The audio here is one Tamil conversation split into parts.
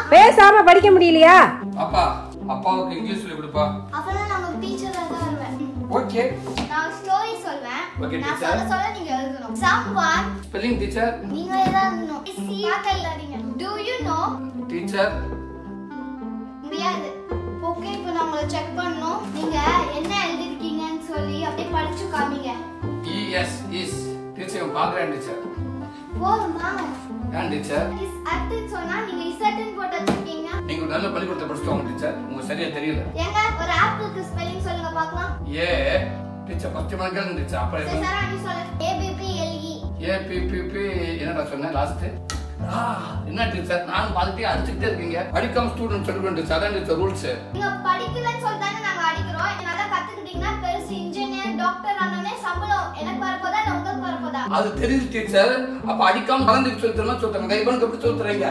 பேசாம படிக்க முடியலையா அப்பா அப்பாவுக்கு இங்கிலீஷ் சொல்லி கொடுப்பா அப்பதான் நான் உங்களுக்கு டீச்சரா தான் வருவேன் ஓகே நான் ஸ்டோரி சொல்வேன் Okay, நான் teacher. சொல்ல சொல்ல நீங்க எழுதணும் someone ஸ்பெல்லிங் டீச்சர் நீங்களே தான் எழுதணும் பார்க்கலாதீங்க do you know டீச்சர் முடியாது ஓகே இப்போ நான் உங்களை செக் பண்ணணும் நீங்க என்ன எழுதிருக்கீங்கன்னு சொல்லி அப்படியே படிச்சு காமிங்க இஎஸ் இஸ் டீச்சர் இவன் பார்க்குறேன் டீச்சர் போதுமா ஏன் டீச்சர் இஸ் அட்டுன்னு சொன்னா நீங்க இசட்டுன்னு போட்டு வச்சிருக்கீங்க நீங்க ஒரு நல்ல பள்ளிக்கூடத்தை படிச்சுட்டு டீச்சர் உங்களுக்கு சரியா தெரியல ஏங்க ஒரு ஆப்பிளுக்கு ஸ்பெல்லிங் சொல்லுங்க பார்க்கலாம் ஏ டீச்சர் பத்து மணிக்கு டீச்சர் சரி அப்புறம் சார் நீ சொல்லு A P P L E A P P P என்னடா சொன்னேன் லாஸ்ட் என்ன டீச்சர் நான் பார்த்துட்டே அடிச்சுக்கிட்டே இருக்கீங்க படிக்காம ஸ்டூடெண்ட் சொல்லிட்டு டீச்சர் அதான் டீச்சர் ரூல்ஸ் நீங்க படிக்கலன்னு சொல்லி தானே நாங்க அடிக்கிறோம் நீங்க நல்லா கத்துக்கிட்டீங்கன்னா பெருசு இன்ஜினியர் டாக்டர் ஆனோடனே சம்பளம் எனக்கு வரப்போதா இல்ல உங்களுக்கு வரப்போதா அது தெரியுது டீச்சர் அப்ப அடிக்காம கலந்து சொல்லி தரமா சொல்றாங்க தயவு பண்ணி எப்படி சொல்லி தரீங்க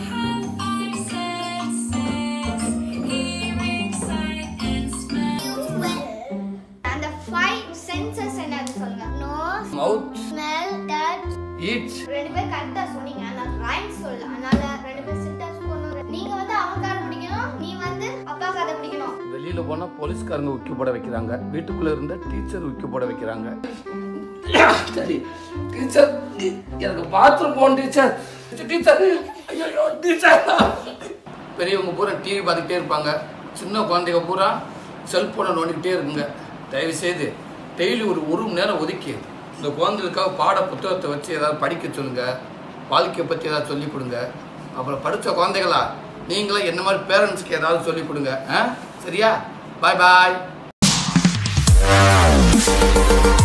அந்த ஃபைவ் சென்சஸ் என்னது சொல்லுங்க nose mouth smell touch eat ரெண்டு பேர் கரெக்டா சொன்னீங்க நான் ரைம் சொல்ல அதனால ரெண்டு பேர் சிட்டர்ஸ் போடணும் நீங்க வந்து அவன் கார்டு பிடிக்கணும் நீ வந்து அப்பா கார்டு பிடிக்கணும் வெளியில போனா போலீஸ்காரங்க உக்கி போட வைக்கிறாங்க வீட்டுக்குள்ள இருந்த டீச்சர் உக்கி போட வைக்கிறாங்க சரி டீச்சர் எனக்கு பாத்ரூம் போகணும் டீச்சர் டீச்சர் ஐயோ டீச்சர் பெரியவங்க பூரா டிவி பார்த்துக்கிட்டே இருப்பாங்க சின்ன குழந்தைங்க பூரா செல்போனை நோண்டிக்கிட்டே இருக்குங்க தயவு செய்து டெய்லி ஒரு ஒரு மணி நேரம் ஒதுக்கி இந்த குழந்தைகளுக்காக பாட புத்தகத்தை வச்சு ஏதாவது படிக்க சொல்லுங்க வாழ்க்கையை பற்றி ஏதாவது சொல்லிக் கொடுங்க அப்புறம் படித்த குழந்தைகளா நீங்களும் என்ன மாதிரி பேரண்ட்ஸ்க்கு ஏதாவது சொல்லிக் கொடுங்க ஆ சரியா பாய் பாய்